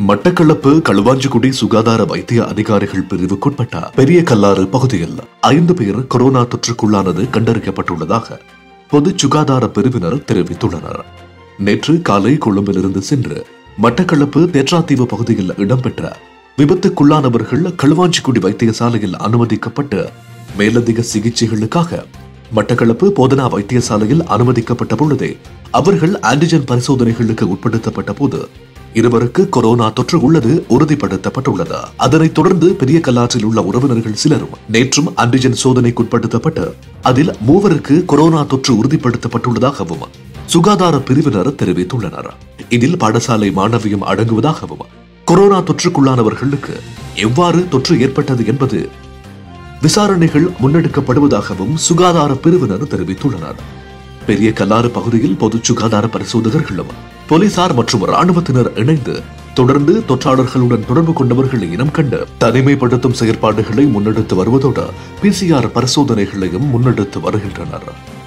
மட்டக்களப்பு களுவாஞ்சிக்குடி சுகாதார வைத்திய அதிகாரிகள் பிரிவுக்குட்பட்ட பெரிய கல்லாறு பகுதியில் ஐந்து பேர் கொரோனா தொற்றுக்குள்ளானது கண்டறியப்பட்டுள்ளதாக பொது சுகாதார பிரிவினர் தெரிவித்துள்ளனர் நேற்று காலை கொழும்பிலிருந்து சென்று மட்டக்களப்பு தேற்றாத்தீவு பகுதியில் இடம்பெற்ற விபத்துக்குள்ளானவர்கள் களுவாஞ்சிக்குடி வைத்தியசாலையில் அனுமதிக்கப்பட்டு மேலதிக சிகிச்சைகளுக்காக மட்டக்களப்பு போதனா வைத்தியசாலையில் அனுமதிக்கப்பட்ட பொழுதே அவர்கள் ஆன்டிஜன் பரிசோதனைகளுக்கு உட்படுத்தப்பட்ட போது இருவருக்கு கொரோனா தொற்று உள்ளது உறுதிப்படுத்தப்பட்டுள்ளது அதனைத் தொடர்ந்து பெரிய கல்லாற்றில் உள்ள உறவினர்கள் சிலரும் நேற்றும் ஆன்டிஜன் சோதனைக்கு உட்படுத்தப்பட்டு அதில் மூவருக்கு கொரோனா தொற்று உறுதிப்படுத்தப்பட்டுள்ளதாகவும் சுகாதார பிரிவினர் தெரிவித்துள்ளனர் இதில் பாடசாலை மாணவியும் அடங்குவதாகவும் கொரோனா தொற்றுக்குள்ளானவர்களுக்கு எவ்வாறு தொற்று ஏற்பட்டது என்பது விசாரணைகள் முன்னெடுக்கப்படுவதாகவும் சுகாதார பிரிவினர் தெரிவித்துள்ளனர் பெரிய கல்லாறு பகுதியில் பொது சுகாதார பரிசோதகர்களும் போலீசார் மற்றும் ராணுவத்தினர் இணைந்து தொடர்ந்து தொற்றாளர்களுடன் தொடர்பு கொண்டவர்களை இனம் கண்டு தனிமைப்படுத்தும் செயற்பாடுகளை முன்னெடுத்து வருவதோடு பிசிஆர் பரிசோதனைகளையும் முன்னெடுத்து வருகின்றனர்